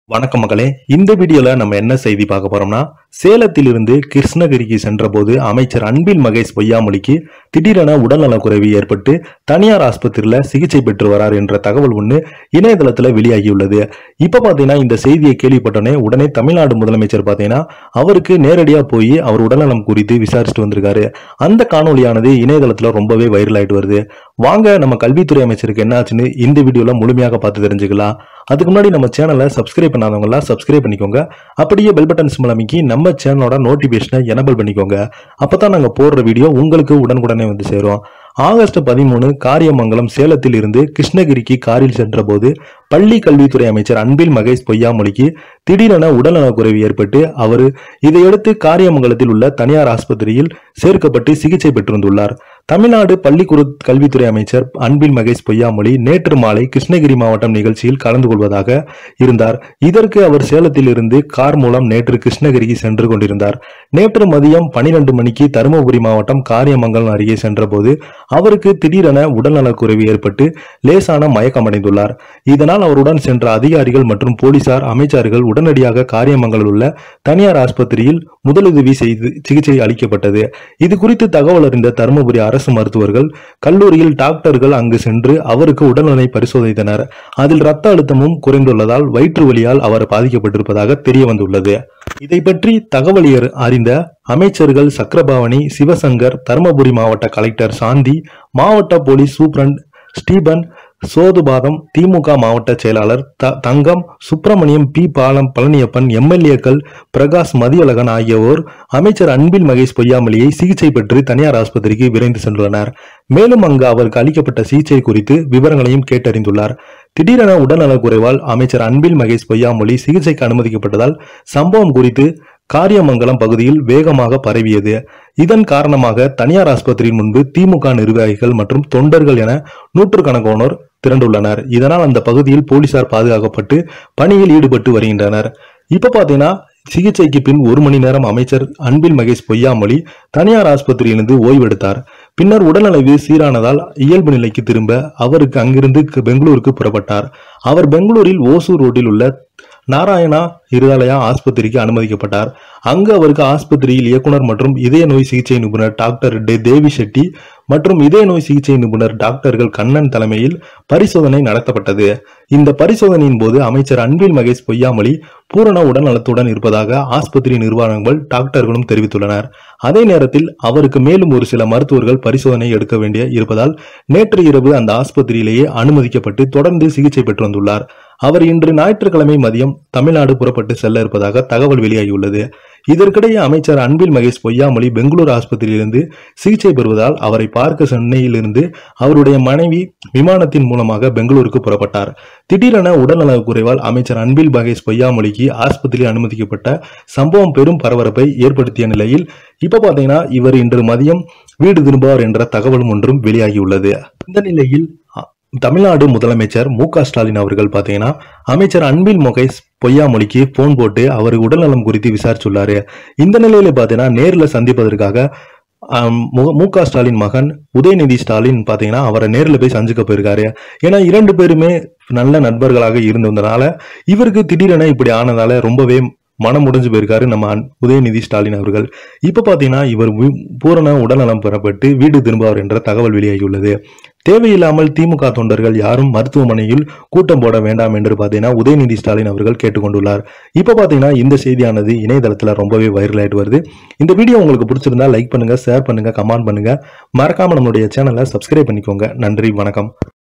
வணக்கம் மகளே இந்த வீடியோல நம்ம என்ன செய்தி பார்க்க போறோம்னா சேலத்திலிருந்து கிருஷ்ணகிரிக்கு சென்றபோது அமைச்சர் அன்பில் மகேஷ் பொய்யாமொழிக்கு திடீரென உடல்நலக்குறைவு ஏற்பட்டு தனியார் ஆஸ்பத்திரியில சிகிச்சை பெற்று வரார் என்ற தகவல் ஒன்று இணையதளத்துல வெளியாகியுள்ளது இப்ப பாத்தீங்கன்னா இந்த செய்தியை கேள்விப்பட்டோன்னே உடனே தமிழ்நாடு முதலமைச்சர் பாத்தீங்கன்னா அவருக்கு நேரடியா போய் அவர் உடல்நலம் குறித்து விசாரிச்சுட்டு வந்திருக்காரு அந்த காணொளியானது இணையதளத்துல ரொம்பவே வைரல் ஆயிட்டு வருது வாங்க நம்ம கல்வித்துறை அமைச்சருக்கு என்ன ஆச்சுன்னு இந்த வீடியோல முழுமையாக பார்த்து தெரிஞ்சுக்கலாம் அதுக்கு முன்னாடி நம்ம சேனலை சப்ஸ்கிரைப் பண்ணாதவங்கலாம் சப்ஸ்கிரைப் பண்ணிக்கோங்க அப்படியே பெல் பட்டன் சிம்பிள் அமைக்கி நம்ம சேனலோட நோட்டிபிகேஷனை எனபிள் பண்ணிக்கோங்க அப்பதான் நாங்க போடுற வீடியோ உங்களுக்கு உடனுக்குடனே வந்து சேரும் ஆகஸ்ட் பதிமூணு காரியமங்கலம் சேலத்தில் இருந்து கிருஷ்ணகிரிக்கு காரில் சென்றபோது பள்ளி கல்வித்துறை அமைச்சர் அன்பில் மகேஷ் பொய்யாமொழிக்கு திடீரென உடல்நலக்குறைவு ஏற்பட்டு அவர் இதையடுத்து காரியமங்கலத்தில் உள்ள தனியார் ஆஸ்பத்திரியில் சேர்க்கப்பட்டு சிகிச்சை பெற்றிருந்துள்ளார் தமிழ்நாடு பள்ளிக்குறு கல்வித்துறை அமைச்சர் அன்பில் மகேஷ் பொய்யாமொழி நேற்று மாலை கிருஷ்ணகிரி மாவட்டம் நிகழ்ச்சியில் கலந்து கொள்வதாக இருந்தார் இதற்கு அவர் சேலத்தில் இருந்து கார் மூலம் நேற்று கிருஷ்ணகிரிக்கு சென்று கொண்டிருந்தார் நேற்று மதியம் பனிரெண்டு மணிக்கு தருமபுரி மாவட்டம் காரியமங்கலம் அருகே சென்றபோது அவருக்கு திடீரென உடல்நலக்குறைவு ஏற்பட்டு லேசான மயக்கமடைந்துள்ளார் இதனால் அவருடன் சென்ற அதிகாரிகள் மற்றும் போலீசார் அமைச்சர்கள் உடனடியாக காரியமங்கலில் உள்ள தனியார் ஆஸ்பத்திரியில் முதலுதவி செய்து சிகிச்சை அளிக்கப்பட்டது இது குறித்து தகவல் அறிந்த தருமபுரி அரசு மருத்துவர்கள் கல்லூரியில் டாக்டர்கள் அங்கு சென்று அவருக்கு உடல்நிலை பரிசோதித்தனர் அதில் ரத்த அழுத்தமும் குறைந்துள்ளதால் வயிற்று வலியால் அவர் பாதிக்கப்பட்டிருப்பதாக தெரிய வந்துள்ளது இதை பற்றி தகவல் அறி- அறிந்த அமைச்சர்கள் சக்கரபாவனி சிவசங்கர் தருமபுரி மாவட்ட கலெக்டர் சாந்தி மாவட்ட police superintendent Stephen Sothupatham DMK மாவட்ட செயலாளர் த- தங்கம் சுப்பிரமணியம் பி பாலம் பழனியப்பன் எம்எல்ஏக்கள் பிரகாஷ் மதியழகன் ஆகியோர் அமைச்சர் அன்பில் மகேஷ் பொய்யாமொழியை சிகிச்சை பெற்று தனியார் ஆஸ்பத்திரிக்கு விரைந்து சென்றுள்ளனர் மேலும் அங்கு அவருக்கு அளிக்கப்பட்ட சிகிச்சை குறித்து விவரங்களையும் கேட்டறிந்துள்ளார் திடீரென உடல்நலக்குறைவால் அமைச்சர் அன்பில் மகேஷ் பொய்யாமொழி சிகிச்சைக்கு அனுமதிக்கப்பட்டதால் சம்பவம் குறித்து காரியமங்கலம் பகுதியில் வேகமாக பரவியது இதன் காரணமாக தனியார் ஆஸ்பத்திரியின் முன்பு திமுக நிர்வாகிகள் மற்றும் தொண்டர்கள் என நூற்றுக்கணக்கானோர் திரண்டுள்ளனர் இதனால் அந்த பகுதியில் போலீசார் பாதுகாக்கப்பட்டு பணியில் ஈடுபட்டு வருகின்றனர் இப்ப பாத்தீங்கன்னா சிகிச்சைக்கு பின் ஒரு மணி நேரம் அமைச்சர் அன்பில் மகேஷ் பொய்யாமொழி தனியார் ஆஸ்பத்திரியிலிருந்து ஓய்வெடுத்தார் பின்னர் உடல்நலவு சீரானதால் இயல்பு நிலைக்கு திரும்ப அவருக்கு அங்கிருந்து க- பெங்களூருக்கு புறப்பட்டார் அவர் பெங்களூரில் ஓசூர் ரோட்டில் உள்ள நாராயணா இருதலையா ஆஸ்பத்திரிக்கு அனுமதிக்கப்பட்டார் அங்கு அவருக்கு ஆஸ்பத்திரியில் இயக்குனர் மற்றும் இதய நோய் சிகிச்சை நிபுணர் டாக்டர் டே தேவி ஷெட்டி மற்றும் இதய நோய் சிகிச்சை நிபுணர் டாக்டர்கள் கண்ணன் தலைமையில் பரிசோதனை நடத்தப்பட்டது இந்த பரிசோதனையின் போது அமைச்சர் அன்பில் மகேஷ் பொய்யாமொழி பூரண உடல்நலத்துடன் இருப்பதாக ஆஸ்பத்திரி நிர்வாகங்கள் டாக்டர்களும் தெரிவித்துள்ளனர் அதே நேரத்தில் அவருக்கு மேலும் ஒரு சில மருத்துவர்கள் பரிசோதனை எடுக்க வேண்டிய இருப்பதால் நேற்று இரவு அந்த ஆஸ்பத்திரியிலேயே அனுமதிக்கப்பட்டு தொடர்ந்து சிகிச்சை பெற்று வந்துள்ளார் அவர் இன்று ஞாயிற்றுக்கிழமை மதியம் தமிழ்நாடு புறப்பட்டு செல்ல இருப்பதாக தகவல் வெளியாகியுள்ளது இதற்கிடையே அமைச்சர் அன்பில் மகேஷ் பொய்யாமொழி பெங்களூரு ஆஸ்பத்திரியிலிருந்து சிகிச்சை பெறுவதால் அவரை பார்க்க சென்னையிலிருந்து அவருடைய மனைவி விமானத்தின் மூலமாக பெங்களூருக்கு புறப்பட்டார் திடீரென உடல்நலக் குறைவால் அமைச்சர் அன்பில் மகேஷ் பொய்யாமொழிக்கு ஆஸ்பத்திரியில் அனுமதிக்கப்பட்ட சம்பவம் பெரும் பரபரப்பை ஏற்படுத்திய நிலையில் இப்ப பாத்தீங்கன்னா இவர் இன்று மதியம் வீடு திரும்புவார் என்ற தகவலும் ஒன்றும் வெளியாகியுள்ளது இந்த நிலையில் அ, தமிழ்நாடு முதலமைச்சர் மு க ஸ்டாலின் அவர்கள் பாத்தீங்கன்னா அமைச்சர் அன்பில் மகேஷ் பொய்யாமொழிக்கு போன் போட்டு அவருக்கு உடல்நலம் குறித்து விசாரிச்சுள்ளாரு இந்த நிலையில பாத்தீங்கன்னா நேர்ல சந்திப்பதற்காக ஆம், மு- மு க ஸ்டாலின் மகன் உதயநிதி ஸ்டாலின் பாத்தீங்கன்னா அவரை நேர்ல போய் சந்திக்க போயிருக்காரு ஏன்னா இரண்டு பேருமே நல்ல நண்பர்களாக இருந்ததுனால இவருக்கு திடீரென இப்படி ஆனதால ரொம்பவே மனம் முடிஞ்சு போயிருக்காரு நம்ம அன்- உதயநிதி ஸ்டாலின் அவர்கள் இப்ப பாத்தீங்கன்னா இவர் வி- பூரண உடல்நலம் பெறப்பட்டு வீடு திரும்புவார் என்ற தகவல் வெளியாகியுள்ளது தேவையில்லாமல் திமுக தொண்டர்கள் யாரும் மருத்துவமனையில் கூட்டம் போட வேண்டாம் என்று பாத்தீங்கன்னா உதயநிதி ஸ்டாலின் அவர்கள் கேட்டுக்கொண்டுள்ளார் இப்ப பாத்தீங்கன்னா இந்த செய்தியானது இணையதளத்துல ரொம்பவே வைரல் ஆயிட்டு வருது இந்த வீடியோ உங்களுக்கு பிடிச்சிருந்தா லைக் பண்ணுங்க ஷேர் பண்ணுங்க கமெண்ட் பண்ணுங்க மறக்காம நம்மளுடைய சேனலை சப்ஸ்கிரைப் பண்ணிக்கோங்க நன்றி வணக்கம்